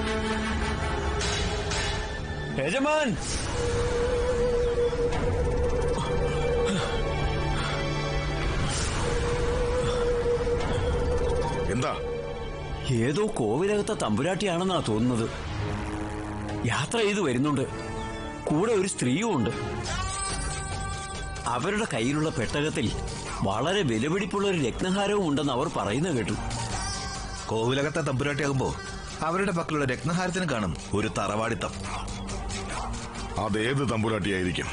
യജമാൻ എന്താ ഏതോ കോവിലകത്തെ തമ്പുരാട്ടിയാണെന്നാ തോന്നുന്നത് യാത്ര ചെയ്തു വരുന്നുണ്ട് കൂടെ ഒരു സ്ത്രീയും ഉണ്ട് അവരുടെ കയ്യിലുള്ള പെട്ടകത്തിൽ വളരെ വിലപിടിപ്പുള്ള ഒരു രത്നഹാരവും ഉണ്ടെന്ന് അവർ പറയുന്ന കേട്ടു കോവിലകത്തെ തമ്പുരാട്ടിയാകുമ്പോ അവരുടെ പക്കലുള്ള രത്നഹാരത്തിന് കാണും ഒരു തറവാടിത്തം അതേത് തമ്പുരാട്ടിയായിരിക്കും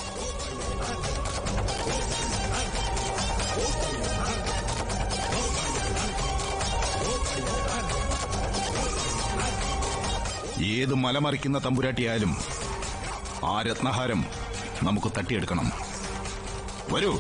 ഏത് മലമറിക്കുന്ന തമ്പുരാട്ടിയായാലും ആ രത്നഹാരം നമുക്ക് തട്ടിയെടുക്കണം വരൂ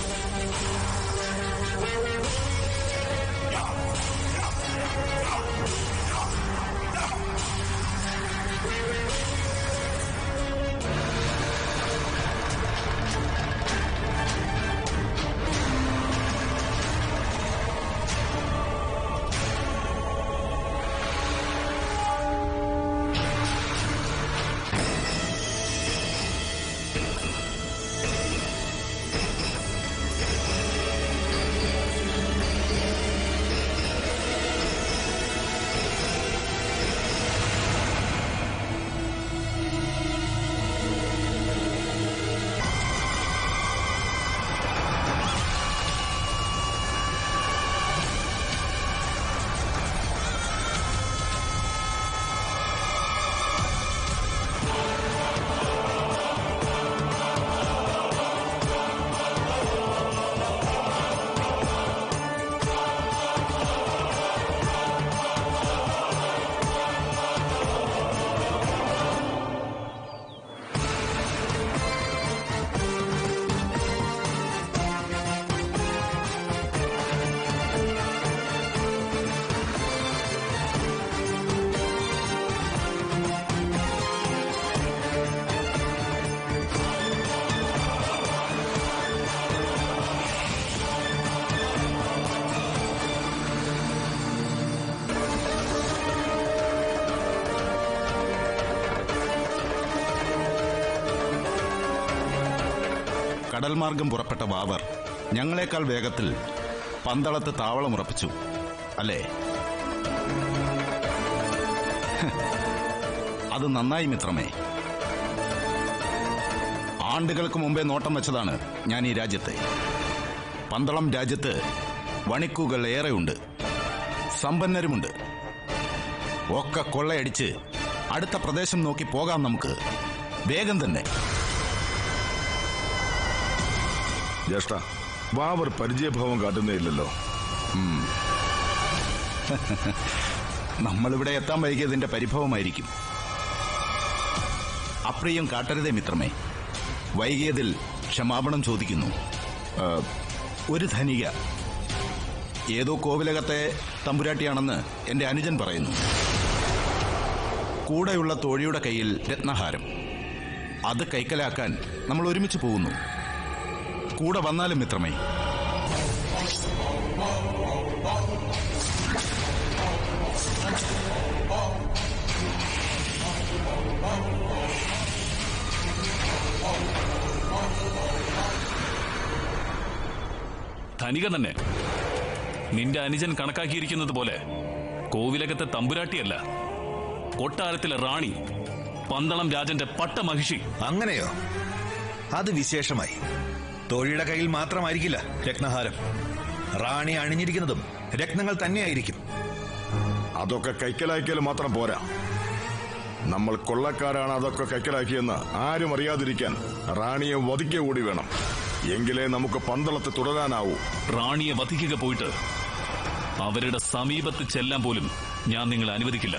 കടൽ മാർഗം പുറപ്പെട്ട വാവർ ഞങ്ങളെക്കാൾ വേഗത്തിൽ പന്തളത്ത് താവളമുറപ്പിച്ചു അല്ലേ ഹ്, അത് നന്നായി മിത്രമേ ആണ്ടുകൾക്ക് മുമ്പേ നോട്ടം വെച്ചതാണ് ഞാൻ ഈ രാജ്യത്തെ പന്തളം രാജ്യത്ത് വണിക്കുകൾ ഏറെയുണ്ട് സമ്പന്നരുമുണ്ട് ഒക്കെ കൊള്ളയടിച്ച് അടുത്ത പ്രദേശം നോക്കി പോകാം നമുക്ക് വേഗം തന്നെ ജ്യേഷ്ഠ വാവർ പരിചയഭാവം കാട്ടുന്നേയില്ലല്ലോ നമ്മളിവിടെ എത്താൻ വൈകിയതിന്റെ പരിഭവമായിരിക്കും അപ്രിയം കാട്ടരുതേ മിത്രമേ വൈകിയതിൽ ക്ഷമാപണം ചോദിക്കുന്നു ആ, ഒരു ധനിക ഏതോ കോവിലകത്തെ തമ്പുരാട്ടിയാണെന്ന് എന്റെ അനുജൻ പറയുന്നു കൂടെയുള്ള തോഴിയുടെ കയ്യിൽ രത്നഹാരം അത് കൈക്കലാക്കാൻ നമ്മൾ ഒരുമിച്ച് പോകുന്നു കൂടെ വന്നാലും മിത്രമേ ധനിക തന്നെ നിന്റെ അനുജൻ കണക്കാക്കിയിരിക്കുന്നത് പോലെ കോവിലകത്തെ തമ്പുരാട്ടിയല്ല കൊട്ടാരത്തിലെ റാണി പന്തളം രാജന്റെ പട്ടമഹിഷി അങ്ങനെയോ അത് വിശേഷമായി തോഴിയുടെ കയ്യിൽ മാത്രമായിരിക്കില്ല രത്നഹാരം റാണി അണിഞ്ഞിരിക്കുന്നതും രത്നങ്ങൾ തന്നെയായിരിക്കും അതൊക്കെ കൈക്കലാക്കിയാൽ മാത്രം പോരാ നമ്മൾ കൊള്ളക്കാരാണ് അതൊക്കെ കൈക്കലാക്കിയെന്ന് ആരും അറിയാതിരിക്കാൻ റാണിയെ വധിക്കുക കൂടി വേണം എങ്കിലേ നമുക്ക് പന്തളത്ത് തുടരാനാവൂ റാണിയെ വധിക്കുക പോയിട്ട് അവരുടെ സമീപത്ത് ചെല്ലാൻ പോലും ഞാൻ നിങ്ങളെ അനുവദിക്കില്ല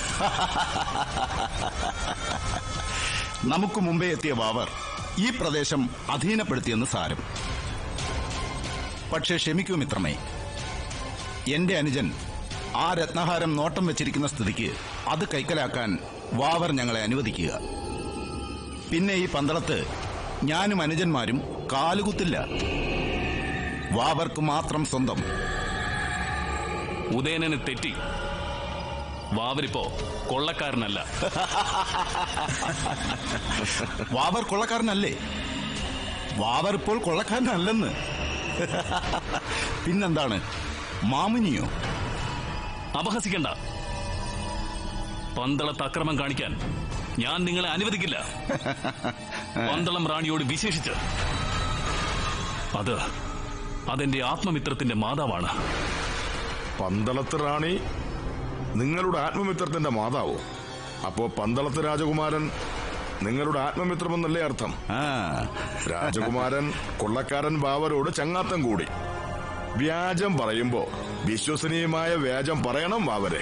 നമുക്ക് മുമ്പേ എത്തിയ വാവർ ഈ പ്രദേശം അധീനപ്പെടുത്തിയെന്ന് സാരം പക്ഷേ ക്ഷമിക്കൂ മിത്രമേ എന്റെ അനുജൻ ആ രത്നഹാരം നോട്ടം വെച്ചിരിക്കുന്ന സ്ഥിതിക്ക് അത് കൈക്കലാക്കാൻ വാവർ ഞങ്ങളെ അനുവദിക്കുക പിന്നെ ഈ പന്തളത്ത് ഞാനും അനുജന്മാരും കാലുകുത്തില്ല വാവർക്ക് മാത്രം സ്വന്തം ഉദയനന് തെറ്റി വാവരിപ്പോ കൊള്ളക്കാരനല്ല വാവർ കൊള്ളക്കാരനല്ലേ വാവർ ഇപ്പോൾ കൊള്ളക്കാരനല്ലെന്ന് പിന്നെന്താണ് മാമുനിയോ അപഹസിക്കണ്ട പന്തളത്ത് അക്രമം കാണിക്കാൻ ഞാൻ നിങ്ങളെ അനുവദിക്കില്ല പന്തളം റാണിയോട് വിശേഷിച്ച് അത് അതെന്റെ ആത്മമിത്രത്തിന്റെ മാതാവാണ് പന്തളത്ത് റാണി നിങ്ങളുടെ ആത്മമിത്രത്തിന്റെ മാതാവോ അപ്പോ പന്തളത്ത് രാജകുമാരൻ നിങ്ങളുടെ ആത്മമിത്രമെന്നല്ലേ അർത്ഥം ആ രാജകുമാരൻ കൊള്ളക്കാരൻ ബാവരോട് ചങ്ങാത്തം കൂടി വ്യാജം പറയുമ്പോ വിശ്വസനീയമായ വ്യാജം പറയണം ബാവരെ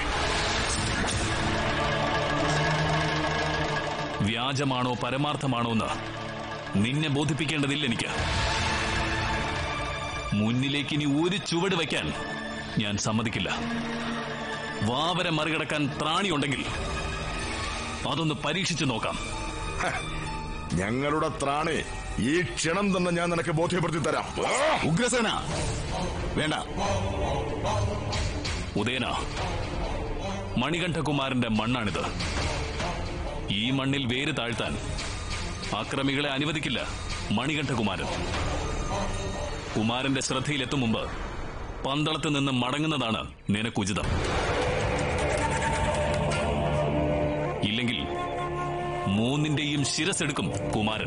വ്യാജമാണോ പരമാർത്ഥമാണോ എന്ന് നിന്നെ ബോധിപ്പിക്കേണ്ടതില്ല എനിക്ക് മുന്നിലേക്ക് ഇനി ഒരു ചുവട് വയ്ക്കാൻ ഞാൻ സമ്മതിക്കില്ല വാവരെ മറികടക്കാൻ ത്രാണിയുണ്ടെങ്കിൽ അതൊന്ന് പരീക്ഷിച്ചു നോക്കാം ഞങ്ങളുടെ ത്രാണി ഈ ക്ഷണം തന്നെ ഞാൻ നിനക്ക് ബോധ്യപ്പെടുത്തി തരാം ഉഗ്രസേന വേണ്ട ഉദയന മണികണ്ഠകുമാരന്റെ മണ്ണാണിത് ഈ മണ്ണിൽ വേര് താഴ്ത്താൻ അക്രമികളെ അനുവദിക്കില്ല മണികണ്ഠകുമാരൻ കുമാരന്റെ ശ്രദ്ധയിലെത്തും മുമ്പ് പന്തളത്ത് നിന്ന് മടങ്ങുന്നതാണ് നിനക്കുചിതം ഇല്ലെങ്കിൽ മൂന്നിന്റെയും ശിരസെടുക്കും കുമാരൻ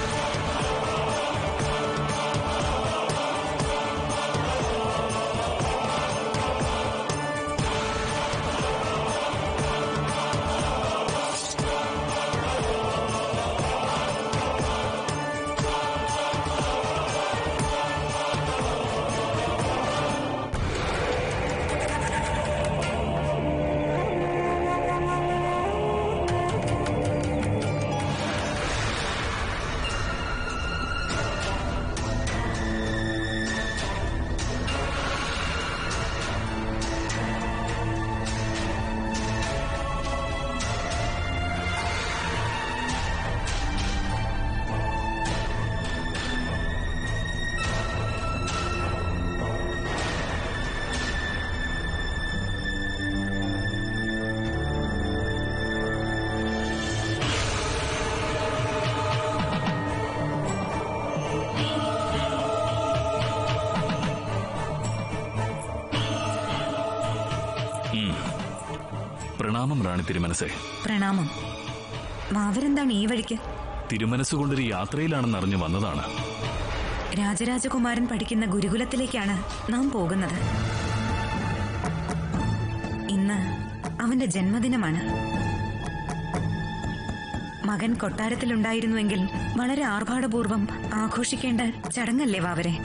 പ്രണാമം റാണി തിരുമനസേ പ്രണാമം മാവരെന്താണ് ഈ വഴിക്ക് തിരുമനസ്സുകൊണ്ടൊരു യാത്രയിലാണെന്ന് അറിഞ്ഞു വന്നതാണ് രാജരാജകുമാരൻ പഠിക്കുന്ന ഗുരുകുലത്തിലേക്കാണ് നാം പോകുന്നത് ഇന്ന് അവന്റെ ജന്മദിനമാണ് മകൻ കൊട്ടാരത്തിലുണ്ടായിരുന്നുവെങ്കിൽ വളരെ ആർഭാടപൂർവം ആഘോഷിക്കേണ്ട ചടങ്ങല്ലേ വാവരെ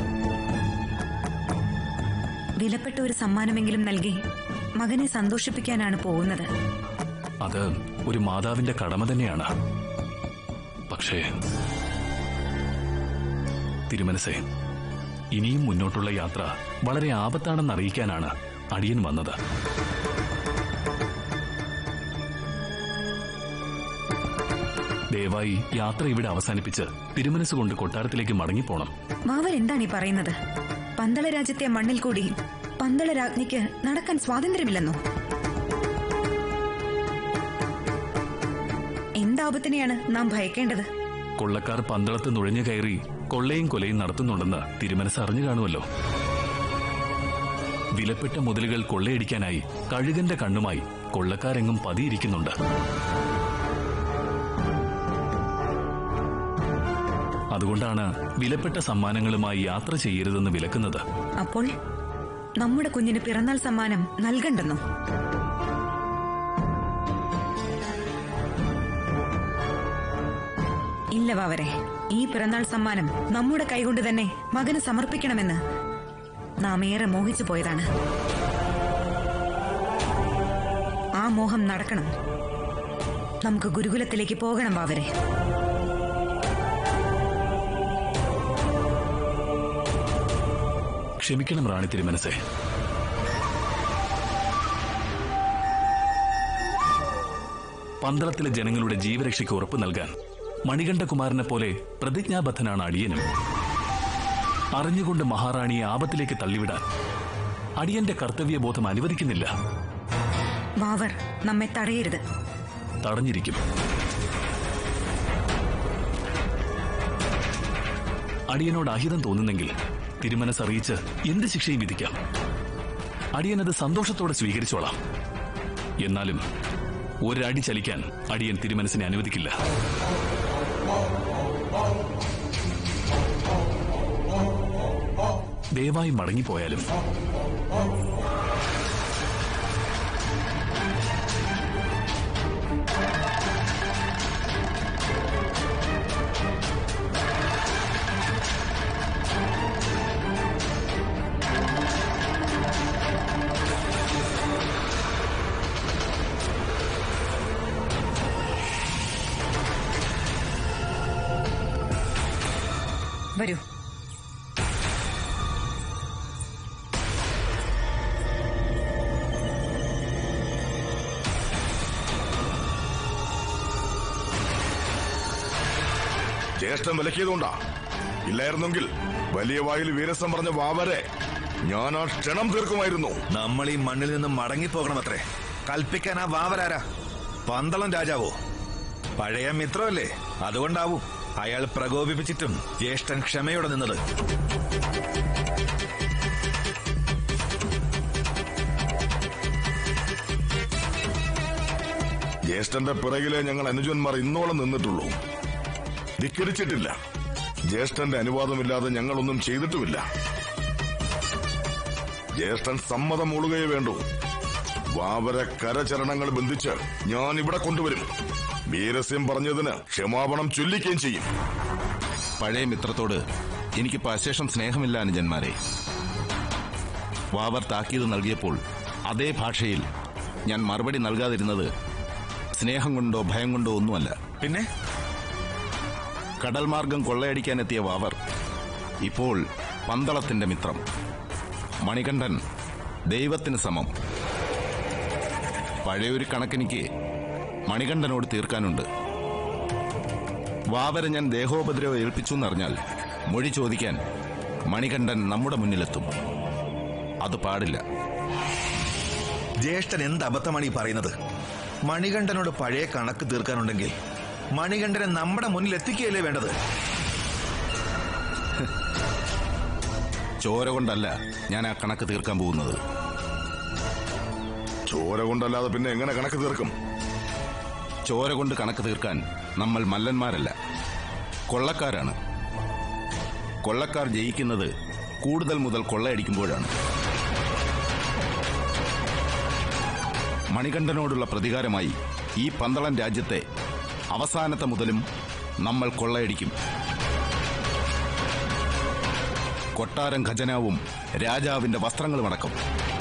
വിലപ്പെട്ട ഒരു സമ്മാനമെങ്കിലും നൽകി മകനെ സന്തോഷിപ്പിക്കാനാണ് പോകുന്നത് അത് ഒരു മാതാവിന്റെ കടമ തന്നെയാണ് പക്ഷേ തിരുമനസേ ഇനിയും മുന്നോട്ടുള്ള യാത്ര വളരെ ആപത്താണെന്ന് അറിയിക്കാനാണ് അടിയൻ വന്നത് ദയവായി യാത്ര ഇവിടെ അവസാനിപ്പിച്ച് തിരുമനസ് കൊണ്ട് കൊട്ടാരത്തിലേക്ക് മടങ്ങിപ്പോണം മാവർ എന്താണ് ഈ പറയുന്നത് പന്തള രാജ്യത്തെ മണ്ണിൽ കൂടി പന്തള രാജ്ഞിക്ക് നടക്കാൻ സ്വാതന്ത്ര്യമില്ലെന്നോ എന്താപത്തിനെയാണ് നാം ഭയക്കേണ്ടത് കൊള്ളക്കാർ പന്തളത്ത് നുഴഞ്ഞു കയറി കൊള്ളയും കൊലയും നടത്തുന്നുണ്ടെന്ന് തിരുമനസ് അറിഞ്ഞു കാണുമല്ലോ വിലപ്പെട്ട മുതലുകൾ കൊള്ളയടിക്കാനായി കഴുകന്റെ കണ്ണുമായി കൊള്ളക്കാരെങ്ങും പതിയിരിക്കുന്നുണ്ട് അതുകൊണ്ടാണ് വിലപ്പെട്ട സമ്മാനങ്ങളുമായി യാത്ര ചെയ്യരുതെന്ന് വിലക്കുന്നത് അപ്പോൾ നമ്മുടെ കുഞ്ഞിന് പിറന്നാൾ സമ്മാനം നൽകണ്ടെന്നോ ഇല്ല വാവരെ ഈ പിറന്നാൾ സമ്മാനം നമ്മുടെ കൈകൊണ്ട് തന്നെ മകന് സമർപ്പിക്കണമെന്ന് നാം ഏറെ മോഹിച്ചു പോയതാണ് ആ മോഹം നടക്കണം നമുക്ക് ഗുരുകുലത്തിലേക്ക് പോകണം വാവരെ ക്ഷമിക്കണം റാണി തിരുമനസേ പന്തളത്തിലെ ജനങ്ങളുടെ ജീവരക്ഷയ്ക്ക് ഉറപ്പ് നൽകാൻ മണികണ്ഠകുമാരനെ പോലെ പ്രതിജ്ഞാബദ്ധനാണ് അടിയനും അറിഞ്ഞുകൊണ്ട് മഹാറാണിയെ ആപത്തിലേക്ക് തള്ളിവിടാൻ അടിയന്റെ കർത്തവ്യബോധം അനുവദിക്കുന്നില്ല വാവർ നമ്മെ തടയരുത് തടഞ്ഞിരിക്കും അടിയനോട് അഹിതം തോന്നുന്നെങ്കിൽ തിരുമനസ്സറിയിച്ച് എന്ത് ശിക്ഷയും വിധിക്കാം അടിയനത് സന്തോഷത്തോടെ സ്വീകരിച്ചോളാം എന്നാലും ഒരടി ചലിക്കാൻ അടിയൻ തിരുമനസിനെ അനുവദിക്കില്ല ദയവായി മടങ്ങിപ്പോയാലും വരൂ ജ്യേഷ്ഠൻ വിലക്കിയതുകൊണ്ടാ ഇല്ലായിരുന്നെങ്കിൽ വലിയ വായിൽ വീരസം പറഞ്ഞ വാവരെ ഞാൻ ആ ക്ഷണം തീർക്കുമായിരുന്നു നമ്മൾ ഈ മണ്ണിൽ നിന്നും മടങ്ങിപ്പോകണമത്രേ കൽപ്പിക്കാൻ ആ വാവരാരാ പന്തളം രാജാവോ പഴയ മിത്രമല്ലേ അതുകൊണ്ടാവും അയാൾ പ്രകോപിപ്പിച്ചിട്ടും ജ്യേഷ്ഠൻ ക്ഷമയോടെ നിന്നത് ജ്യേഷ്ഠന്റെ പിറകിലെ ഞങ്ങൾ അനുജന്മാർ ഇന്നോളം നിന്നിട്ടുള്ളൂ ധിക്കരിച്ചിട്ടില്ല ജ്യേഷ്ഠന്റെ അനുവാദമില്ലാതെ ഞങ്ങളൊന്നും ചെയ്തിട്ടുമില്ല ജ്യേഷ്ഠൻ സമ്മതം മൂളുകയേ വേണ്ടൂ വാവര കരചരണങ്ങൾ ബന്ധിച്ച് ഞാൻ ഇവിടെ കൊണ്ടുവരും വീരസ്യം പറഞ്ഞതിന് ക്ഷമാപണം ചൊല്ലിക്കുകയും ചെയ്യും പഴയ മിത്രത്തോട് എനിക്കിപ്പോ അശേഷം സ്നേഹമില്ല അനുജന്മാരെ വാവർ താക്കീത് നൽകിയപ്പോൾ അതേ ഭാഷയിൽ ഞാൻ മറുപടി നൽകാതിരുന്നത് സ്നേഹം കൊണ്ടോ ഭയം കൊണ്ടോ ഒന്നുമല്ല പിന്നെ കടൽ മാർഗം കൊള്ളയടിക്കാനെത്തിയ വാവർ ഇപ്പോൾ പന്തളത്തിന്റെ മിത്രം മണികണ്ഠൻ ദൈവത്തിന് സമം പഴയൊരു കണക്കെനിക്ക് മണികണ്ഠനോട് തീർക്കാനുണ്ട് വാവരെ ഞാൻ ദേഹോപദ്രവം ഏൽപ്പിച്ചു എന്നറിഞ്ഞാൽ മൊഴി ചോദിക്കാൻ മണികണ്ഠൻ നമ്മുടെ മുന്നിലെത്തും അത് പാടില്ല ജ്യേഷ്ഠൻ എന്ത് അബദ്ധമാണ് ഈ പറയുന്നത് മണികണ്ഠനോട് പഴയ കണക്ക് തീർക്കാനുണ്ടെങ്കിൽ മണികണ്ഠനെ നമ്മുടെ മുന്നിൽ എത്തിക്കുകയല്ലേ വേണ്ടത് ചോര കൊണ്ടല്ല ഞാൻ ആ കണക്ക് തീർക്കാൻ പോകുന്നത് ചോര കൊണ്ടല്ലാതെ പിന്നെ എങ്ങനെ കണക്ക് തീർക്കും ചോര കൊണ്ട് കണക്ക് തീർക്കാൻ നമ്മൾ മല്ലന്മാരല്ല കൊള്ളക്കാരാണ് കൊള്ളക്കാർ ജയിക്കുന്നത് കൂടുതൽ മുതൽ കൊള്ളയടിക്കുമ്പോഴാണ് മണികണ്ഠനോടുള്ള പ്രതികാരമായി ഈ പന്തളം രാജ്യത്തെ അവസാനത്തെ മുതലും നമ്മൾ കൊള്ളയടിക്കും കൊട്ടാരം ഖജനാവും രാജാവിന്റെ വസ്ത്രങ്ങളുമടക്കം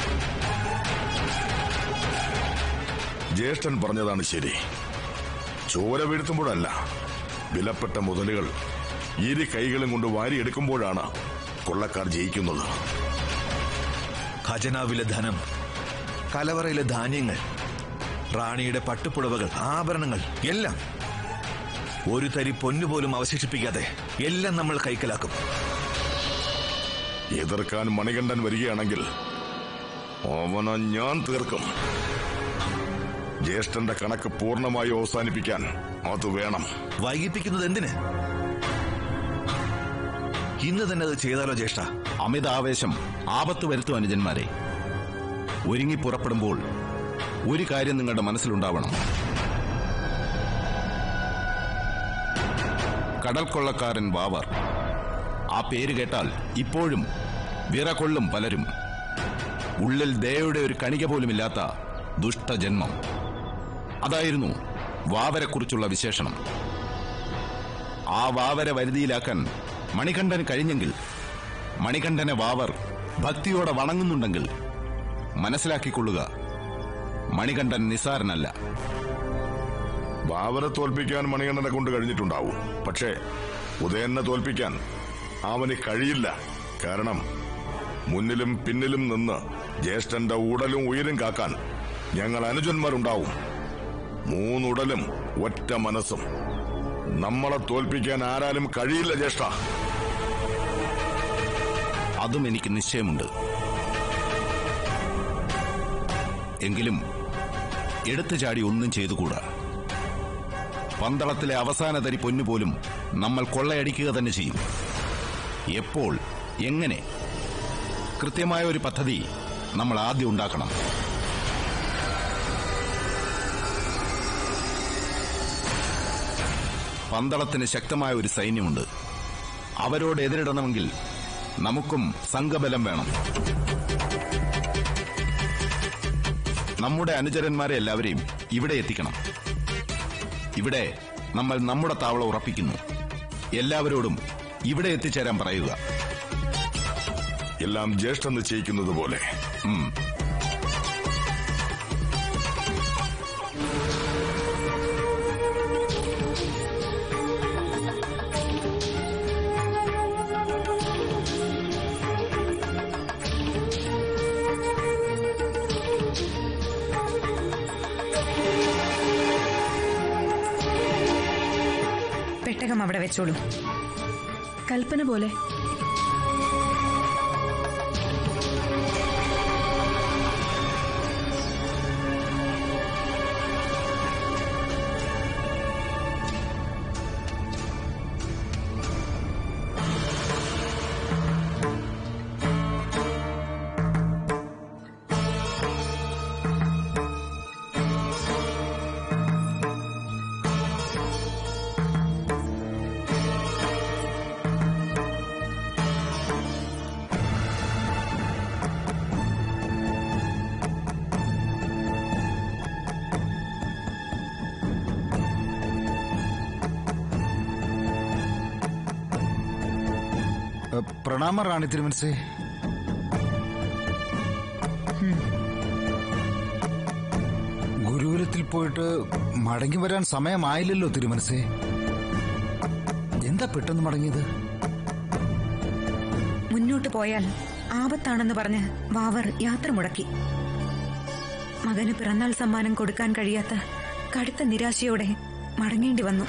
ജ്യേഷ്ഠൻ പറഞ്ഞതാണ് ശരി ചോര വീഴ്ത്തുമ്പോഴല്ല വിലപ്പെട്ട മുതലുകൾ ഇരു കൈകളും കൊണ്ട് വാരിയെടുക്കുമ്പോഴാണ് കൊള്ളക്കാർ ജയിക്കുന്നത് ഖജനാവിലെ ധനം കലവറയിലെ ധാന്യങ്ങൾ റാണിയുടെ പട്ടുപുടവകൾ ആഭരണങ്ങൾ എല്ലാം ഒരു തരി പൊന്നുപോലും അവശേഷിപ്പിക്കാതെ എല്ലാം നമ്മൾ കൈക്കലാക്കും എതിർക്കാൻ മണികണ്ഠൻ വരികയാണെങ്കിൽ അവനെ ഞാൻ തീർക്കും ജ്യേഷ്ഠന്റെ കണക്ക് പൂർണ്ണമായി അവസാനിപ്പിക്കാൻ അത് വേണം വൈകിപ്പിക്കുന്നത് എന്തിന് ഇന്ന് തന്നെ അത് ചെയ്താലോ ജ്യേഷ്ഠ അമിതാവേശം ആപത്ത് വരുത്തും അനുജന്മാരെ ഒരുങ്ങി പുറപ്പെടുമ്പോൾ ഒരു കാര്യം നിങ്ങളുടെ മനസ്സിലുണ്ടാവണം കടൽ കൊള്ളക്കാരൻ വാവർ ആ പേര് കേട്ടാൽ ഇപ്പോഴും വിറകൊള്ളും പലരും ഉള്ളിൽ ദയയുടെ ഒരു കണിക പോലുമില്ലാത്ത ദുഷ്ടജന്മം അതായിരുന്നു വാവരെക്കുറിച്ചുള്ള വിശേഷണം ആ വാവരെ വരുതിയിലാക്കാൻ മണികണ്ഠന് കഴിഞ്ഞെങ്കിൽ മണികണ്ഠനെ വാവർ ഭക്തിയോടെ വണങ്ങുന്നുണ്ടെങ്കിൽ മനസ്സിലാക്കിക്കൊള്ളുക മണികണ്ഠൻ നിസാരനല്ല ബാബരെ തോൽപ്പിക്കാൻ മണികണ്ഠനെ കൊണ്ട് കഴിഞ്ഞിട്ടുണ്ടാവും പക്ഷേ ഉദയനെ തോൽപ്പിക്കാൻ അവന് കഴിയില്ല കാരണം മുന്നിലും പിന്നിലും നിന്ന് ജ്യേഷ്ഠന്റെ ഉടലും ഉയരും കാക്കാൻ ഞങ്ങൾ അനുജന്മാരുണ്ടാവും മൂന്നുടലും ഒറ്റ മനസ്സും നമ്മളെ തോൽപ്പിക്കാൻ ആരാലും കഴിയില്ല ജ്യേഷ്ഠ അതും എനിക്ക് നിശ്ചയമുണ്ട് എങ്കിലും എടുത്തു ചാടി ഒന്നും ചെയ്തുകൂടാ പന്തളത്തിലെ അവസാന തരി പൊന്നുപോലും നമ്മൾ കൊള്ളയടിക്കുക തന്നെ ചെയ്യും എപ്പോൾ എങ്ങനെ കൃത്യമായ ഒരു പദ്ധതി നമ്മൾ ആദ്യം ഉണ്ടാക്കണം പന്തളത്തിന് ശക്തമായ ഒരു സൈന്യമുണ്ട് അവരോട് എതിരിടണമെങ്കിൽ നമുക്കും സംഘബലം വേണം നമ്മുടെ അനുചരന്മാരെ എല്ലാവരെയും ഇവിടെ എത്തിക്കണം ഇവിടെ നമ്മൾ നമ്മുടെ താവള ഉറപ്പിക്കുന്നു എല്ലാവരോടും ഇവിടെ എത്തിച്ചേരാൻ പറയുക എല്ലാം ജ്യേഷ്ഠൻ നിശ്ചയിക്കുന്നത് പോലെ ഉം. പെട്ടകം അവിടെ വെച്ചോളൂ കൽപ്പന പോലെ പ്രണാമ റാണി തിരുമനസേ ഗുരുകുലത്തിൽ പോയിട്ട് മടങ്ങി വരാൻ സമയമായില്ലല്ലോ തിരുമനസേ എന്താ പെട്ടെന്ന് മടങ്ങിയത് മുന്നോട്ട് പോയാൽ ആപത്താണെന്ന് പറഞ്ഞ് വാവർ യാത്ര മുടക്കി മകന് പിറന്നാൾ സമ്മാനം കൊടുക്കാൻ കഴിയാത്ത കടുത്ത നിരാശയോടെ മടങ്ങേണ്ടി വന്നു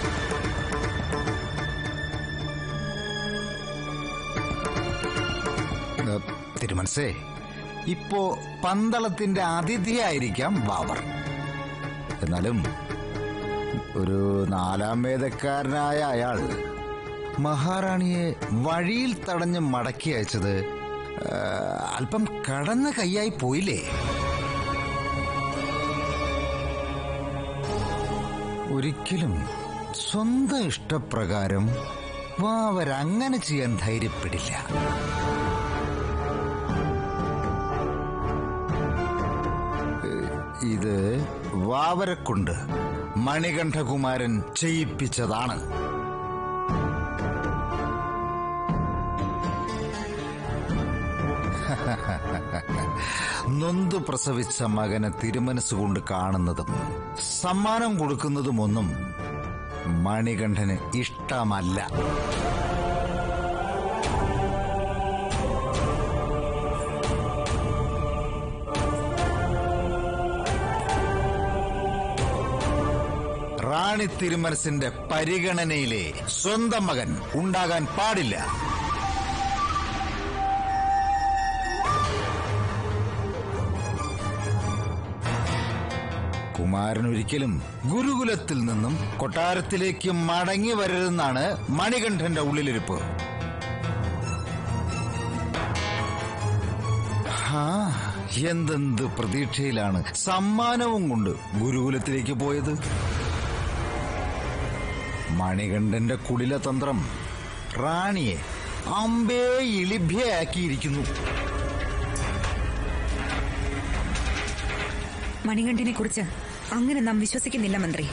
ഏ, തിരുമനസേ ഇപ്പോ പന്തളത്തിന്റെ അതിഥിയായിരിക്കാം ബാബർ എന്നാലും ഒരു നാലാം വേദക്കാരനായ അയാൾ മഹാറാണിയെ വഴിയിൽ തടഞ്ഞ് മടക്കി അയച്ചത് ഏ, അല്പം കടന്ന കൈയായി പോയില്ലേ ഒരിക്കലും സ്വന്തം ഇഷ്ടപ്രകാരം വാവരങ്ങനെ ചെയ്യാൻ ധൈര്യപ്പെടില്ല ഇത് വാവരെക്കൊണ്ട് മണികണ്ഠകുമാരൻ ചെയ്യിപ്പിച്ചതാണ് നൊന്തു പ്രസവിച്ച മകനെ തിരുമനസ്സുകൊണ്ട് കാണുന്നതും സമ്മാനം കൊടുക്കുന്നതുമൊന്നും മണികണ്ഠന് ഇഷ്ടമല്ല റാണി തിരുമനസിന്റെ പരിഗണനയിലെ സ്വന്തം മകൻ ഉണ്ടാകാൻ പാടില്ല കുമാരൻ ഒരിക്കലും ഗുരുകുലത്തിൽ നിന്നും കൊട്ടാരത്തിലേക്ക് മടങ്ങി വരരുതെന്നാണ് മണികണ്ഠന്റെ ഉള്ളിലിരിപ്പ് ആ എന്തെന്ത് പ്രതീക്ഷയിലാണ് സമ്മാനവും കൊണ്ട് ഗുരുകുലത്തിലേക്ക് പോയത് മണികണ്ഠന്റെ കുടില തന്ത്രം റാണിയെ അമ്പേ ഇളിഭ്യയാക്കിയിരിക്കുന്നു മണികണ്ഠനെ കുറിച്ച് അങ്ങനെ നാം വിശ്വസിക്കുന്നില്ല മന്ത്രി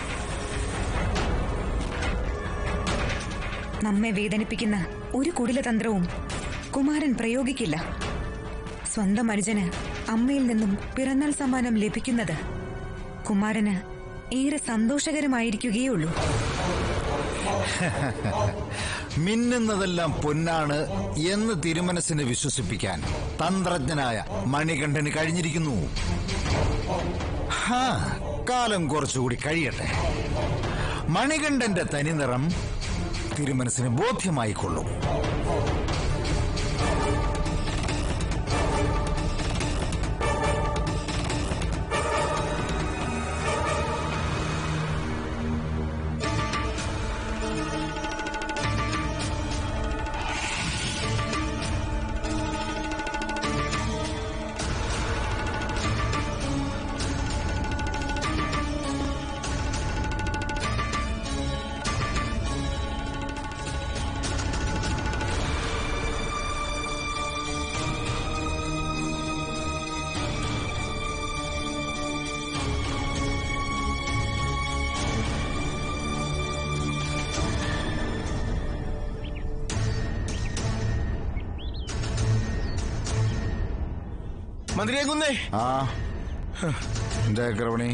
നമ്മെ വേദനിപ്പിക്കുന്ന ഒരു കുടിലതന്ത്രവും കുമാരൻ പ്രയോഗിക്കില്ല സ്വന്തം അനുജന് അമ്മയിൽ നിന്നും പിറന്നാൾ സമ്മാനം ലഭിക്കുന്നത് കുമാരന് ഏറെ സന്തോഷകരമായിരിക്കുകയുള്ളൂ മിന്നുന്നതെല്ലാം പൊന്നാണ് എന്ന് തിരുമനസിനെ വിശ്വസിപ്പിക്കാൻ തന്ത്രജ്ഞനായ മണികണ്ഠന് കഴിഞ്ഞിരിക്കുന്നു ഹാ കാലം കുറച്ചുകൂടി കഴിയട്ടെ മണികണ്ഠന്റെ തനിനിറം തിരുമനസിന് ബോധ്യമായിക്കൊള്ളും മന്ത്രിയാകുന്നേ ആ എന്താ ചക്രവാണി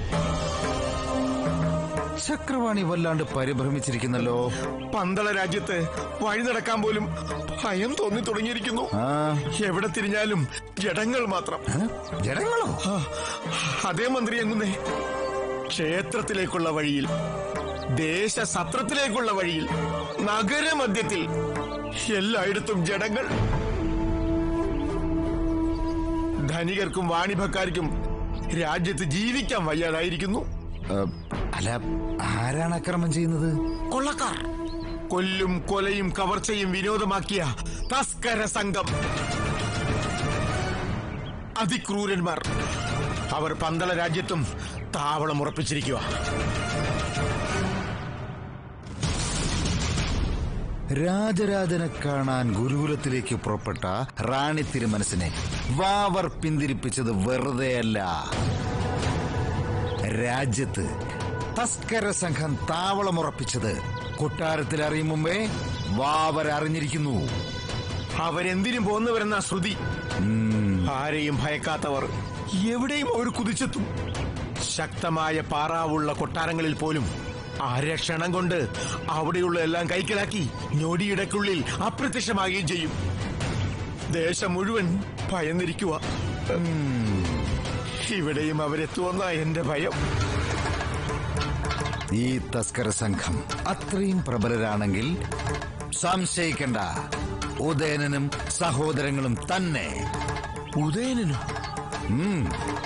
ചക്രവാണി വല്ലാണ്ട് പരിഭ്രമിച്ചിരിക്കുന്നല്ലോ പന്തള രാജ്യത്ത് വഴി നടക്കാൻ പോലും ഭയം തോന്നി തുടങ്ങിയിരിക്കുന്നു ആ എവിടെ തിരിഞ്ഞാലും ജഡങ്ങൾ മാത്രം ഏ? ജനങ്ങളോ ആ, അതേ മന്ത്രി അങ്ങുന്നേ ക്ഷേത്രത്തിലേക്കുള്ള വഴിയിൽ ദേശസത്രത്തിലേക്കുള്ള വഴിയിൽ നഗരമധ്യത്തിൽ എല്ലായിടത്തും ജഡങ്ങൾ ധനികർക്കും വാണിഭക്കാർക്കും രാജ്യത്ത് ജീവിക്കാൻ വയ്യാതായിരിക്കുന്നു ഏ, അല്ല ആരാണ് അക്രമം ചെയ്യുന്നത് കൊള്ളക്കാർ കൊല്ലും കൊലയും കവർച്ചയും വിനോദമാക്കിയ തസ്കര സംഘം അതിക്രൂരന്മാർ അവർ പന്തള രാജ്യത്തും താവളം ഉറപ്പിച്ചിരിക്കുക രാജരാജനെ കാണാൻ ഗുരുകുലത്തിലേക്ക് പുറപ്പെട്ട റാണി തിരുമനസിനെ വാവർ പിന്തിരിപ്പിച്ചത് വെറുതെയല്ല രാജ്യത്ത് തസ്കര സംഘം താവളമുറപ്പിച്ചത് കൊട്ടാരത്തിൽ അറിയും മുമ്പേ വാവർ അറിഞ്ഞിരിക്കുന്നു അവരെന്തിനും പോന്നവരെന്ന ശ്രുതി ആരെയും ഭയക്കാത്തവർ എവിടെയും അവർ കുതിച്ചെത്തും ശക്തമായ പാറാവുള്ള കൊട്ടാരങ്ങളിൽ പോലും അരക്ഷണം കൊണ്ട് അവിടെയുള്ള എല്ലാം കൈക്കലാക്കി ഞൊടിയിടക്കുള്ളിൽ അപ്രത്യക്ഷമാകുകയും ചെയ്യും ദേശം മുഴുവൻ ഭയന്നിരിക്കുക ഇവിടെയും അവരെത്തുമെന്ന എന്റെ ഭയം ഈ തസ്കര സംഘം അത്രയും പ്രബലരാണെങ്കിൽ സംശയിക്കണ്ട ഉദയനനും സഹോദരങ്ങളും തന്നെ ഉദയനനും ഉം.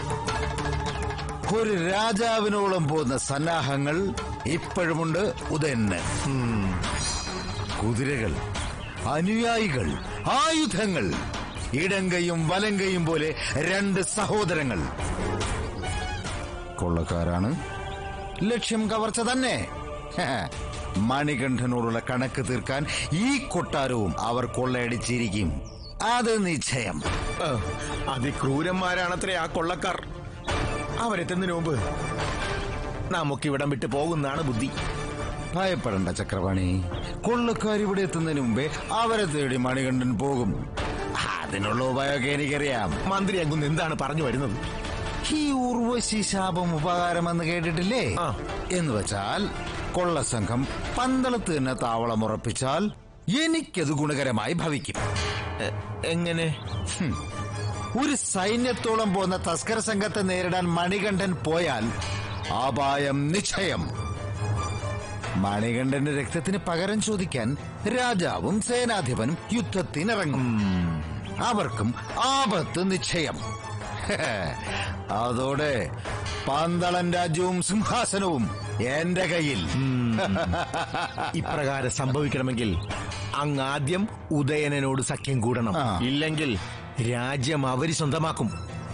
ഒരു രാജാവിനോളം പോകുന്ന സന്നാഹങ്ങൾ ഇപ്പോഴുമുണ്ട് ഉദയന് കുതിരകൾ അനുയായികൾ ആയുധങ്ങൾ ഇടങ്കയും വലങ്കയും പോലെ രണ്ട് സഹോദരങ്ങൾ കൊള്ളക്കാരാണ് ലക്ഷ്യം കവർച്ച തന്നെ ഹെ, മണികണ്ഠനോടുള്ള കണക്ക് തീർക്കാൻ ഈ കൊട്ടാരവും അവർ കൊള്ളയടിച്ചിരിക്കും അത് നിശ്ചയം ആ, അതിക്രൂരന്മാരാണത്രേ ആ കൊള്ളക്കാർ അവരെത്തുന്നതിന് മുമ്പ് നമുക്കിവിടം വിട്ട് പോകുന്നതാണ് ബുദ്ധി ഭയപ്പെടണ്ട ചക്രവാണി കൊള്ളക്കാർ ഇവിടെ എത്തുന്നതിന് മുമ്പേ അവരെ തേടി മണികണ്ഠൻ പോകും അതിനുള്ള ഉപായമൊക്കെ എനിക്കറിയാം മന്ത്രി അങ്ങുന്ന് എന്താണ് പറഞ്ഞു വരുന്നത് ഈ ഉർവശി ശാപം ഉപകാരമെന്ന് കേട്ടിട്ടില്ലേ ആ. എന്ന് വെച്ചാൽ കൊള്ളസംഘം പന്തളത്ത് തന്നെ താവളം ഉറപ്പിച്ചാൽ എനിക്കത് ഗുണകരമായി ഭവിക്കും എ- എങ്ങനെ ഹും. ഒരു സൈന്യത്തോളം പോന്ന തസ്കര സംഘത്തെ നേരിടാൻ മണികണ്ഠൻ പോയാൽ അപായം നിശ്ചയം മണികണ്ഠന്റെ രക്തത്തിന് പകരം ചോദിക്കാൻ രാജാവും സേനാധിപനും യുദ്ധത്തിനിറങ്ങും അവർക്കും ആപത്ത് നിശ്ചയം ഹേ, അതോടെ പന്തളൻ രാജ്യവും സിംഹാസനവും എന്റെ കയ്യിൽ ഇപ്രകാരം സംഭവിക്കണമെങ്കിൽ അങ്ങ് ആദ്യം ഉദയനനോട് സഖ്യം കൂടണം ആ. ഇല്ലെങ്കിൽ രാജ്യം അവര് സ്വന്തമാക്കും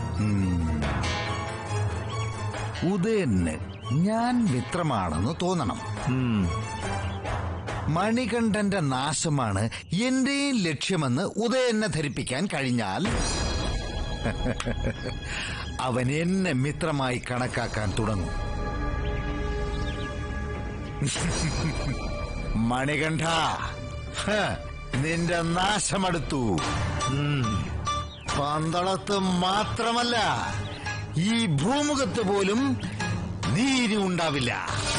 ഉദയന് ഞാൻ മിത്രമാണെന്ന് തോന്നണം ഉം. മണികണ്ഠന്റെ നാശമാണ് എന്റെയും ലക്ഷ്യമെന്ന് ഉദയനെ ധരിപ്പിക്കാൻ കഴിഞ്ഞാൽ അവൻ എന്നെ മിത്രമായി കണക്കാക്കാൻ തുടങ്ങും മണികണ്ഠ ഹ, നിന്റെ നാശമടുത്തു ഉം. പന്തളത്ത് മാത്രമല്ല ഈ ഭൂമുഖത്ത് പോലും നീതി ഉണ്ടാവില്ല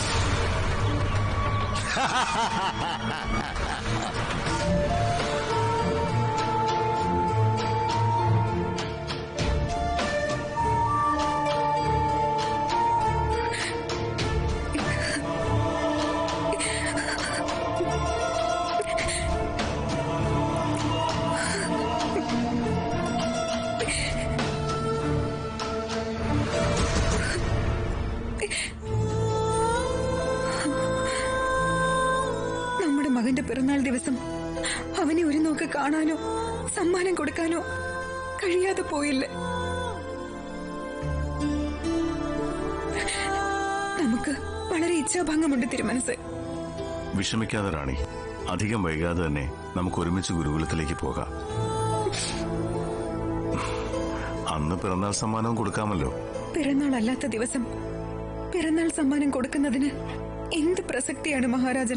നമ്മുടെ മകന്റെ പിറന്നാൾ ദിവസം അവനെ ഒരു നോക്ക് കാണാനോ സമ്മാനം കൊടുക്കാനോ കഴിയാതെ പോയില്ല നമുക്ക് വളരെ ഇച്ഛാഭംഗമുണ്ട് തിരുമനസ് വിഷമിക്കാതെ റാണി അധികം വൈകാതെ തന്നെ നമുക്ക് ഒരുമിച്ച് ഗുരുകുലത്തിലേക്ക് പോകാം അന്ന് പിറന്നാൾ സമ്മാനവും കൊടുക്കാമല്ലോ പിറന്നാൾ അല്ലാത്ത ദിവസം പിറന്നാൾ സമ്മാനം കൊടുക്കുന്നതിന് എന്ത് പ്രസക്തിയാണ് മഹാരാജൻ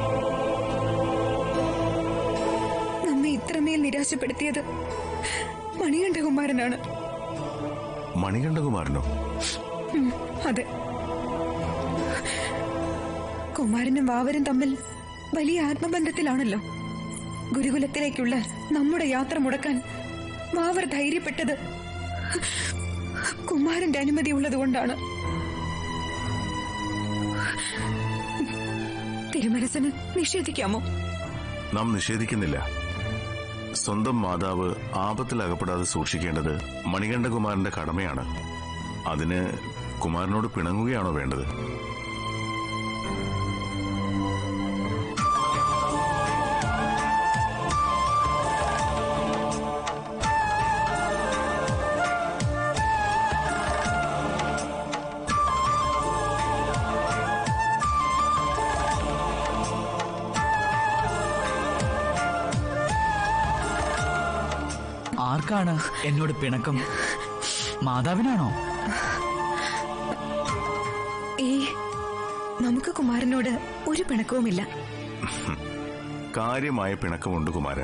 നമ്മെ ഇത്രമേൽ നിരാശപ്പെടുത്തിയത് മണികണ്ഠകുമാരനാണ് മണികണ്ഠകുമാരനോ ഉം, അതെ കുമാരനും വാവരും തമ്മിൽ വലിയ ആത്മബന്ധത്തിലാണല്ലോ ഗുരുകുലത്തിലേക്കുള്ള നമ്മുടെ യാത്ര മുടക്കാൻ വാവർ ധൈര്യപ്പെട്ടത് കുമാരന്റെ അനുമതി ഉള്ളതുകൊണ്ടാണ് തിരുമനസിന് നിഷേധിക്കാമോ നാം നിഷേധിക്കുന്നില്ല സ്വന്തം മാതാവ് ആപത്തിൽ അകപ്പെടാതെ സൂക്ഷിക്കേണ്ടത് മണികണ്ഠകുമാരന്റെ കടമയാണ് അതിന് കുമാരനോട് പിണങ്ങുകയാണോ വേണ്ടത് ആർക്കാണ് എന്നോട് പിണക്കം മാതാവിനാണോ ഏ നമുക്ക് കുമാരനോട് ഒരു പിണക്കവുമില്ല കാര്യമായ പിണക്കമുണ്ട് കുമാര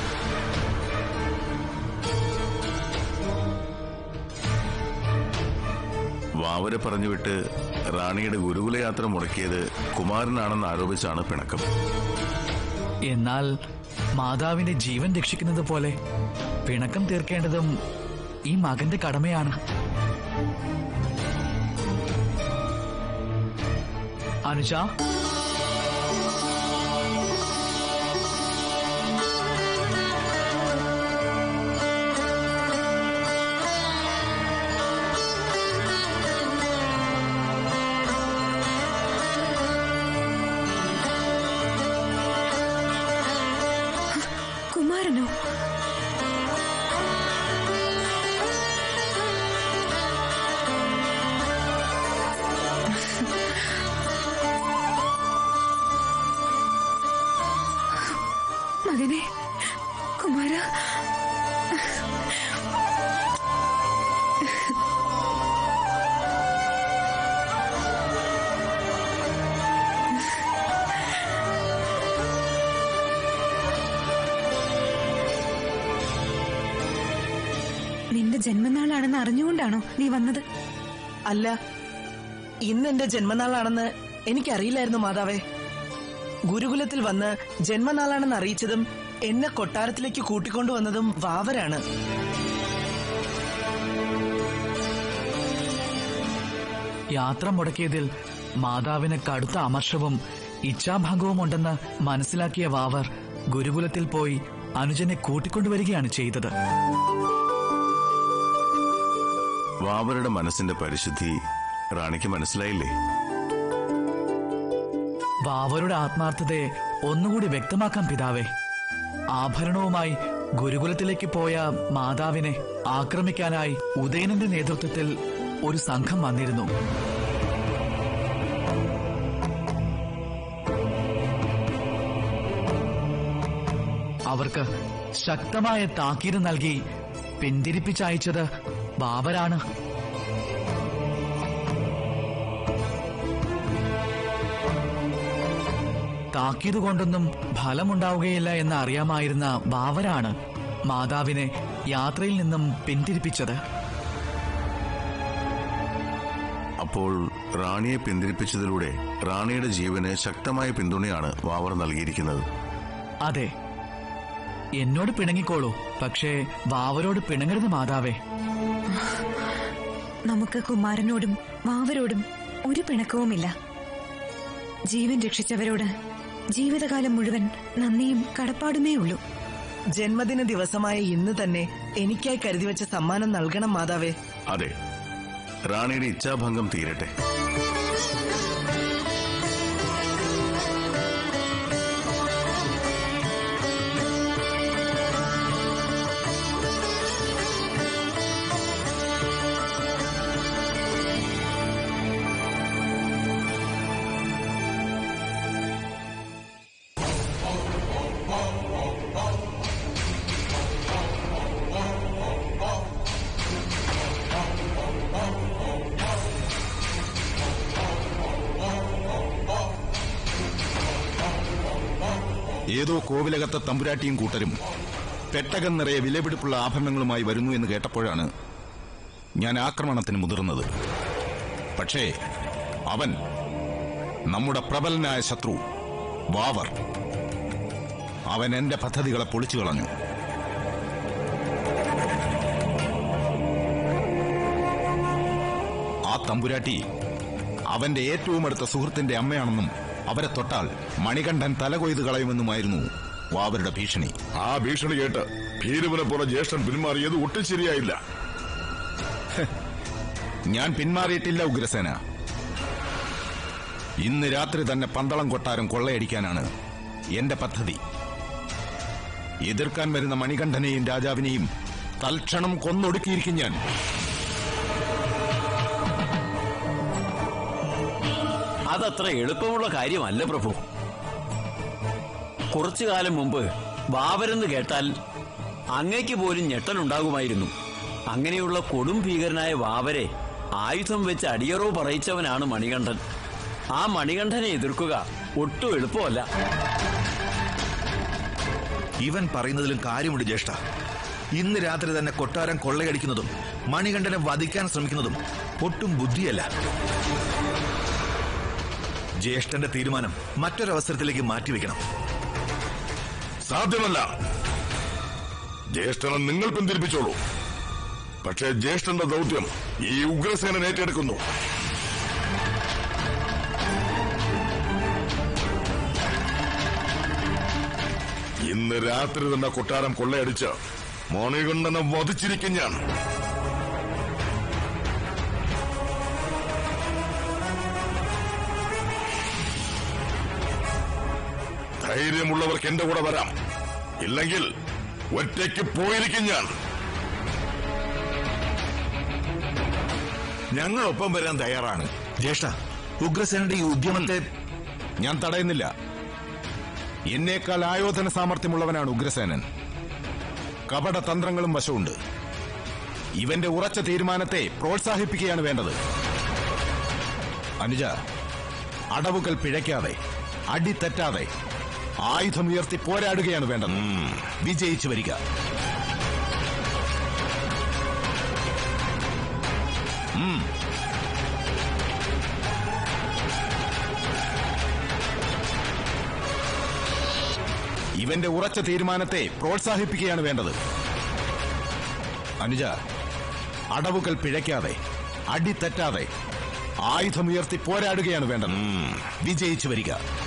വാവരെ പറഞ്ഞുവിട്ട് റാണിയുടെ ഗുരുകുലയാത്ര മുടക്കിയത് കുമാരനാണെന്ന് ആരോപിച്ചാണ് പിണക്കം എന്നാൽ മാതാവിന്റെ ജീവൻ രക്ഷിക്കുന്നത് പോലെ പിണക്കം തീർക്കേണ്ടതും ഈ മകന്റെ കടമയാണ് അനുജ കുമാരനോ മകനെ കുമാര നിന്റെ ജന്മനാളാണെന്ന് അറിഞ്ഞുകൊണ്ടാണോ നീ വന്നത് അല്ല ഇന്ന് എന്റെ ജന്മനാളാണെന്ന് എനിക്കറിയില്ലായിരുന്നു മാതാവേ ഗുരുകുലത്തിൽ വന്ന് ജന്മനാളാണെന്ന് അറിയിച്ചതും എന്നെ കൊട്ടാരത്തിലേക്ക് കൂട്ടിക്കൊണ്ടുവന്നതും വാവരാണ് യാത്ര മുടക്കിയതിൽ മാതാവിന് കടുത്ത അമർഷവും ഇച്ഛാഭംഗവും ഉണ്ടെന്ന് മനസ്സിലാക്കിയ വാവർ ഗുരുകുലത്തിൽ പോയി അനുജനെ കൂട്ടിക്കൊണ്ടുവരികയാണ് ചെയ്തത് വാവരുടെ മനസ്സിന്റെ പരിശുദ്ധി റാണിക്ക് മനസ്സിലായില്ലേ വാവരുടെ ആത്മാർത്ഥതയെ ഒന്നുകൂടി വ്യക്തമാക്കാം പിതാവേ ആഭരണവുമായി ഗുരുകുലത്തിലേക്ക് പോയ മാതാവിനെ ആക്രമിക്കാനായി ഉദയനന്റെ നേതൃത്വത്തിൽ ഒരു സംഘം വന്നിരുന്നു അവർക്ക് ശക്തമായ താക്കീത് നൽകി പിന്തിരിപ്പിച്ചയച്ചത് ബാബരാണ് താക്കീത് കൊണ്ടൊന്നും ഫലമുണ്ടാവുകയില്ല എന്ന് അറിയാമായിരുന്ന ബാവരാണ് മാതാവിനെ യാത്രയിൽ നിന്നും പിന്തിരിപ്പിച്ചത് അപ്പോൾ റാണിയെ പിന്തിരിപ്പിച്ചതിലൂടെ റാണിയുടെ ജീവന് ശക്തമായ പിന്തുണയാണ് വാവർ നൽകിയിരിക്കുന്നത് അതെ എന്നോട് പിണങ്ങിക്കോളൂ പക്ഷേ വാവരോട് പിണങ്ങരുത് മാതാവേ നമുക്ക് കുമാരനോടും വാവരോടും ഒരു പിണക്കവുമില്ല ജീവൻ രക്ഷിച്ചവരോട് ജീവിതകാലം മുഴുവൻ നന്ദിയും കടപ്പാടുമേ ഉള്ളൂ ജന്മദിന ദിവസമായ ഇന്ന് തന്നെ എനിക്കായി കരുതി വെച്ച സമ്മാനം നൽകണം മാതാവേ അതെ റാണിയുടെ ഇച്ഛാഭംഗം തീരട്ടെ ഏതോ കോവിലകത്തെ തമ്പുരാട്ടിയും കൂട്ടരും പെട്ടകം നിറയെ വിലപിടിപ്പുള്ള ആഭരണങ്ങളുമായി വരുന്നു എന്ന് കേട്ടപ്പോഴാണ് ഞാൻ ആക്രമണത്തിന് മുതിർന്നത് പക്ഷേ അവൻ നമ്മുടെ പ്രബലനായ ശത്രു വാവർ അവൻ എന്റെ പദ്ധതികളെ പൊളിച്ചു കളഞ്ഞു ആ തമ്പുരാട്ടി അവന്റെ ഏറ്റവും അടുത്ത സുഹൃത്തിന്റെ അമ്മയാണെന്നും അവരെ തൊട്ടാൽ മണികണ്ഠൻ തലകൊയ്ത് കളയുമെന്നുമായിരുന്നു വാവരുടെ ഭീഷണി ആ ഭീഷണി കേട്ട് ഭീരുവിനെ പോലെ ജ്യേഷ്ഠൻ പിന്മാറിയത് ഒട്ടും ശരിയായില്ല ഞാൻ പിന്മാറിയിട്ടില്ല ഉഗ്രസേന ഇന്ന് രാത്രി തന്നെ പന്തളം കൊട്ടാരം കൊള്ളയടിക്കാനാണ് എന്റെ പദ്ധതി എതിർക്കാൻ വരുന്ന മണികണ്ഠനെയും രാജാവിനെയും തൽക്ഷണം കൊന്നൊടുക്കിയിരിക്കും ഞാൻ അതത്ര എളുപ്പമുള്ള കാര്യമല്ല പ്രഭു കുറച്ചു കാലം മുമ്പ് ബാബരെന്ന് കേട്ടാൽ അങ്ങയ്ക്ക് പോലും ഞെട്ടലുണ്ടാകുമായിരുന്നു അങ്ങനെയുള്ള കൊടും ഭീകരനായ വാവരെ ആയുധം വെച്ച് അടിയറവ് പറയിച്ചവനാണ് മണികണ്ഠൻ ആ മണികണ്ഠനെ എതിർക്കുക ഒട്ടും എളുപ്പമല്ല ഇവൻ പറയുന്നതിലും കാര്യമുണ്ട് ജ്യേഷ്ഠ ഇന്ന് രാത്രി തന്നെ കൊട്ടാരം കൊള്ളയടിക്കുന്നതും മണികണ്ഠനെ വധിക്കാൻ ശ്രമിക്കുന്നതും ഒട്ടും ബുദ്ധിയല്ല ജ്യേഷ്ഠന്റെ തീരുമാനം മറ്റൊരവസരത്തിലേക്ക് മാറ്റിവെക്കണം സാധ്യമല്ല ജ്യേഷ്ഠനെ നിങ്ങൾ പിന്തിരിപ്പിച്ചോളൂ പക്ഷേ ജ്യേഷ്ഠന്റെ ദൗത്യം ഈ ഉഗ്രസേനൻ ഏറ്റെടുക്കുന്നു ഇന്ന് രാത്രി തന്നെ കൊട്ടാരം കൊള്ളയടിച്ച് മണികണ്ഠനെ വധിച്ചിരിക്കും ഞാൻ ധൈര്യമുള്ളവർക്ക് എന്റെ കൂടെ വരാം ഇല്ലെങ്കിൽ ഒറ്റയ്ക്ക് പോയിരിക്കും ഞാൻ ഞങ്ങളൊപ്പം വരാൻ തയ്യാറാണ് ജ്യേഷ്ഠ ഉഗ്രസേനയുടെ ഈ ഉദ്യമത്തെ ഞാൻ തടയുന്നില്ല എന്നേക്കാൾ ആയോധന സാമർഥ്യമുള്ളവനാണ് ഉഗ്രസേനൻ കപട തന്ത്രങ്ങളും വശമുണ്ട് ഇവന്റെ ഉറച്ച തീരുമാനത്തെ പ്രോത്സാഹിപ്പിക്കുകയാണ് വേണ്ടത് അനുജ അടവുകൾ പിഴയ്ക്കാതെ അടി തെറ്റാതെ ആയുധമുയർത്തി പോരാടുകയാണ് വേണ്ടത് വിജയിച്ചു വരിക ഉം. ഇവന്റെ ഉറച്ച തീരുമാനത്തെ പ്രോത്സാഹിപ്പിക്കുകയാണ് വേണ്ടത് അനുജ അടവുകൾ പിഴയ്ക്കാതെ അടി തെറ്റാതെ ആയുധമുയർത്തി പോരാടുകയാണ് വേണ്ടത് വിജയിച്ചു വരിക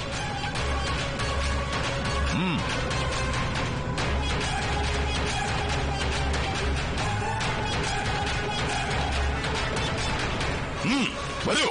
ഉം. ഉം, വരൂ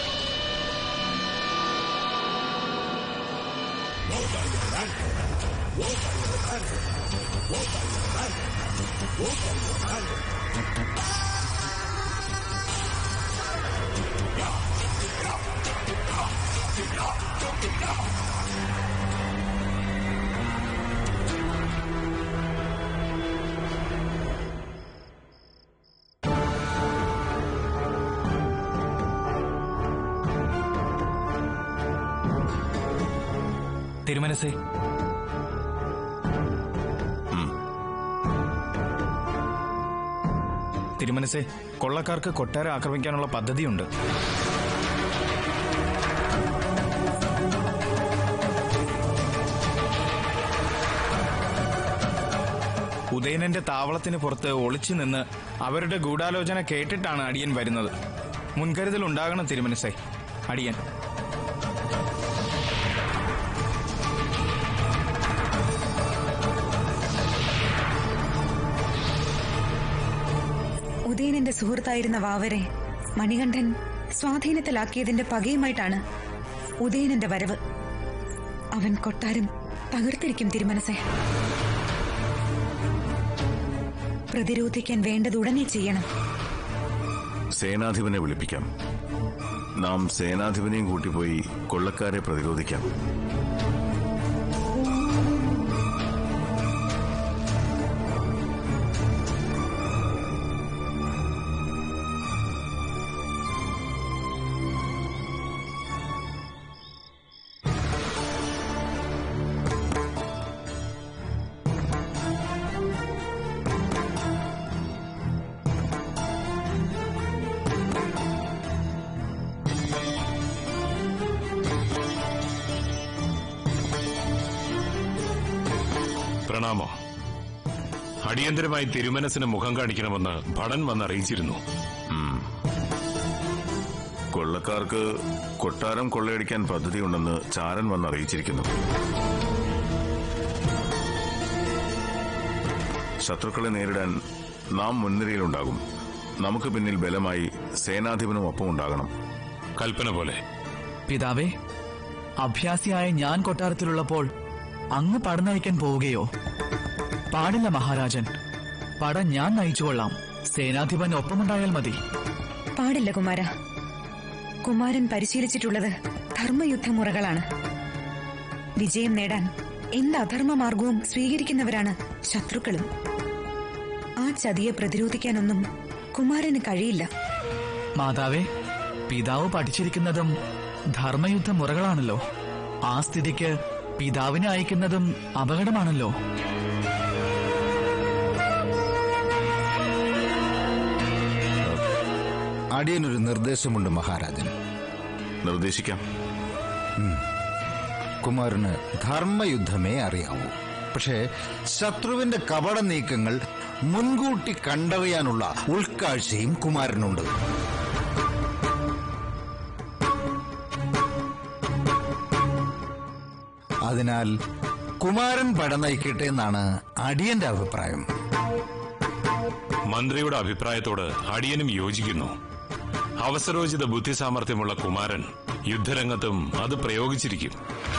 തിരുമനസേ തിരുമനസേ കൊള്ളക്കാർക്ക് കൊട്ടാരം ആക്രമിക്കാനുള്ള പദ്ധതിയുണ്ട് ഉദയനന്റെ താവളത്തിന് പുറത്ത് ഒളിച്ചു നിന്ന് അവരുടെ ഗൂഢാലോചന കേട്ടിട്ടാണ് അടിയൻ വരുന്നത് മുൻകരുതൽ ഉണ്ടാകണം തിരുമനസേ അടിയൻ ഉദയനന്റെ സുഹൃത്തായിരുന്ന വാവരെ മണികണ്ഠൻ സ്വാധീനത്തിലാക്കിയതിന്റെ പകയുമായിട്ടാണ് ഉദയനന്റെ വരവ് അവൻ കൊട്ടാരം തകർത്തിരിക്കും തിരുമനസെ പ്രതിരോധിക്കാൻ വേണ്ടത് ഉടനെ ചെയ്യണം സേനാധിപനെ വിളിപ്പിക്കാം നാം സേനാധിപനെയും കൂട്ടിപ്പോയി കൊള്ളക്കാരെ പ്രതിരോധിക്കാം പ്രണാമം അടിയന്തരമായി തിരുമനസിന് മുഖം കാണിക്കണമെന്ന് ഭടൻ വന്നറിയിച്ചിരുന്നു ഉം. കൊള്ളക്കാർക്ക് കൊട്ടാരം കൊള്ളയടിക്കാൻ പദ്ധതിയുണ്ടെന്ന് ചാരൻ വന്ന് അറിയിച്ചിരിക്കുന്നു ശത്രുക്കളെ നേരിടാൻ നാം മുൻനിരയിലുണ്ടാകും നമുക്ക് പിന്നിൽ ബലമായി സേനാധിപനും ഒപ്പം ഉണ്ടാകണം കൽപ്പന പോലെ പിതാവേ അഭ്യാസിയായ ഞാൻ കൊട്ടാരത്തിലുള്ളപ്പോൾ അങ്ങ് പട നയിക്കാൻ പോവുകയോ പാടില്ല മഹാരാജൻ പട ഞാൻ നയിച്ചുകൊള്ളാം സേനാധിപൻ ഒപ്പമുണ്ടായാൽ മതി പാടില്ല കുമാര കുമാരൻ പരിശീലിച്ചിട്ടുള്ളത് ധർമ്മയുദ്ധമുറകളാണ് വിജയം നേടാൻ എന്ത് അധർമ്മ മാർഗവും സ്വീകരിക്കുന്നവരാണ് ശത്രുക്കളും ആ ചതിയെ പ്രതിരോധിക്കാനൊന്നും കുമാരന് കഴിയില്ല മാതാവേ പിതാവ് പഠിച്ചിരിക്കുന്നതും ധർമ്മയുദ്ധ മുറകളാണല്ലോ ആ സ്ഥിതിക്ക് പിതാവിനെ അയക്കുന്നതും അപകടമാണല്ലോ അടിയനൊരു നിർദ്ദേശമുണ്ട് മഹാരാജൻ നിർദ്ദേശിക്കാം കുമാരന് ധർമ്മയുദ്ധമേ അറിയാവൂ പക്ഷേ ശത്രുവിന്റെ കപട നീക്കങ്ങൾ മുൻകൂട്ടി കണ്ടറിയാനുള്ള ഉൾക്കാഴ്ചയും കുമാരനുണ്ട് അതിനാൽ കുമാരൻ പട നയിക്കട്ടെ എന്നാണ് അടിയന്റെ അഭിപ്രായം മന്ത്രിയുടെ അഭിപ്രായത്തോട് അടിയനും യോജിക്കുന്നു അവസരോചിത ബുദ്ധിസാമർഥ്യമുള്ള കുമാരൻ യുദ്ധരംഗത്തും അത് പ്രയോഗിച്ചിരിക്കും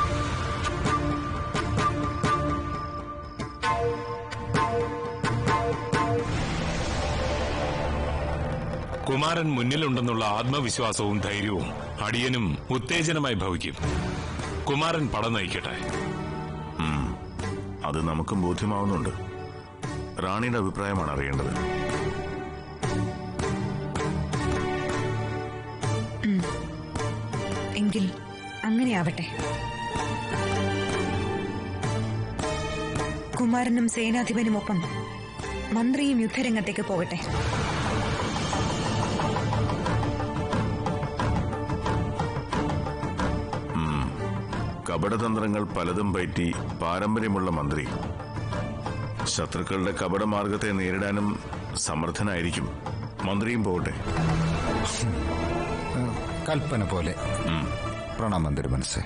കുമാരൻ മുന്നിലുണ്ടെന്നുള്ള ആത്മവിശ്വാസവും ധൈര്യവും അടിയനും ഉത്തേജനമായി ഭവിക്കും കുമാരൻ പട നയിക്കട്ടെ ഉം. അത് നമുക്കും ബോധ്യമാവുന്നുണ്ട് റാണിയുടെ അഭിപ്രായമാണ് അറിയേണ്ടത് ഉം. എങ്കിൽ അങ്ങനെയാവട്ടെ കുമാരനും സേനാധിപനുമൊപ്പം മന്ത്രിയും യുദ്ധരംഗത്തേക്ക് പോകട്ടെ ഉം. കപടതന്ത്രങ്ങൾ പലതും പറ്റി പാരമ്പര്യമുള്ള മന്ത്രി ശത്രുക്കളുടെ കപടമാർഗത്തെ നേരിടാനും സമർത്ഥനായിരിക്കും മന്ത്രിയും പോകട്ടെ കൽപ്പന പോലെ പ്രണാമം തിരുമനസേ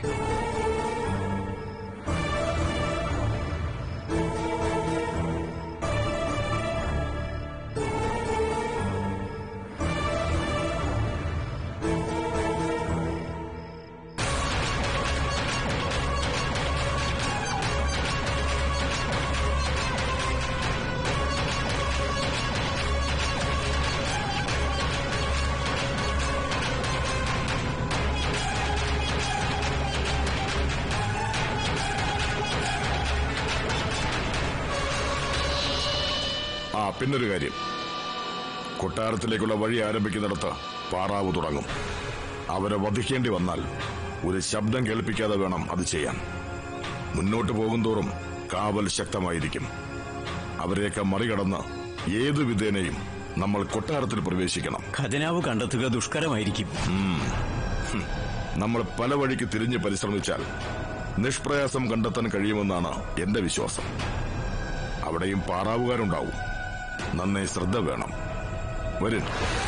ആ പിന്നൊരു കാര്യം കൊട്ടാരത്തിലേക്കുള്ള വഴി ആരംഭിക്കുന്നിടത്ത് പാറാവ് തുടങ്ങും അവരെ വധിക്കേണ്ടി വന്നാൽ ഒരു ശബ്ദം കേൾപ്പിക്കാതെ വേണം അത് ചെയ്യാൻ മുന്നോട്ട് പോകുന്തോറും കാവൽ ശക്തമായിരിക്കും അവരെയൊക്കെ മറികടന്ന് ഏതു വിധേനയും നമ്മൾ കൊട്ടാരത്തിൽ പ്രവേശിക്കണം ഖജനാവ് കണ്ടെത്തുക ദുഷ്കരമായിരിക്കും ഉം. ഹും. നമ്മൾ പല വഴിക്ക് തിരിഞ്ഞ് പരിശ്രമിച്ചാൽ നിഷ്പ്രയാസം കണ്ടെത്താൻ കഴിയുമെന്നാണ് എന്റെ വിശ്വാസം അവിടെയും പാറാവുകാരുണ്ടാവും നന്നേ ശ്രദ്ധ വേണം വരും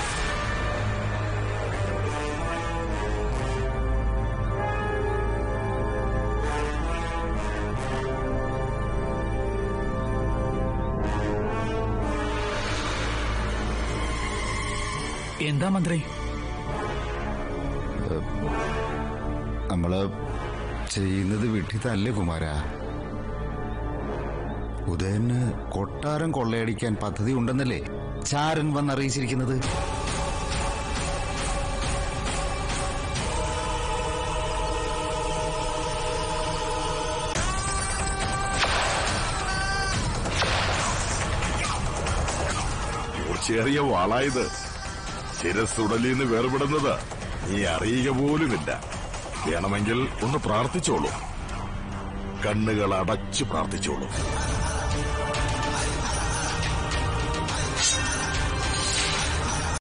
എന്താ മന്ത്രി നമ്മള് ചെയ്യുന്നത് വിട്ടിത്തല്ലേ കുമാര ഉദയന് കൊട്ടാരം കൊള്ളയടിക്കാൻ പദ്ധതി ഉണ്ടെന്നല്ലേ ചാരൻ വന്നറിയിച്ചിരിക്കുന്നത് ചെറിയ വാളായത് ശിരസുടലിന്ന് വേർപെടുന്നത് നീ അറിയുക പോലുമില്ല വേണമെങ്കിൽ ഒന്ന് പ്രാർത്ഥിച്ചോളൂ കണ്ണുകൾ അടച്ചു പ്രാർത്ഥിച്ചോളൂ